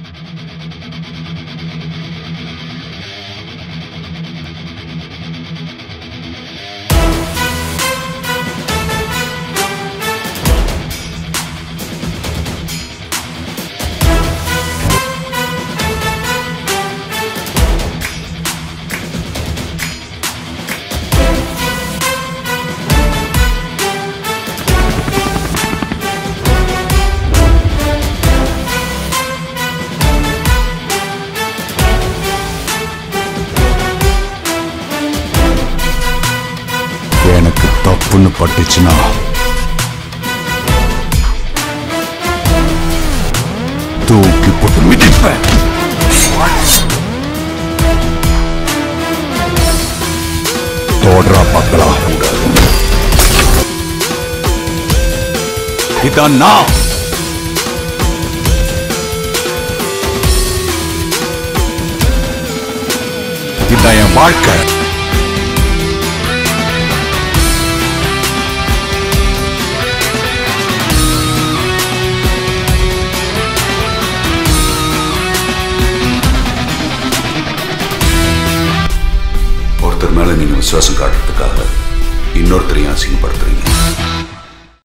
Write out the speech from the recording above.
எனக்கு தப்புன்னு பட்டுச்சுன்னா தூக்கி போட்டு மிதிப்பேன் தோடுறா பார்க்கலாம் இதான் நான் இதான் என் வாழ்க்கை ஒருத்தர் மேல நீங்க விசுவாசம் காட்டுறதுக்காக இன்னொருத்தரையும் அசிங்கப்படுத்துறீங்க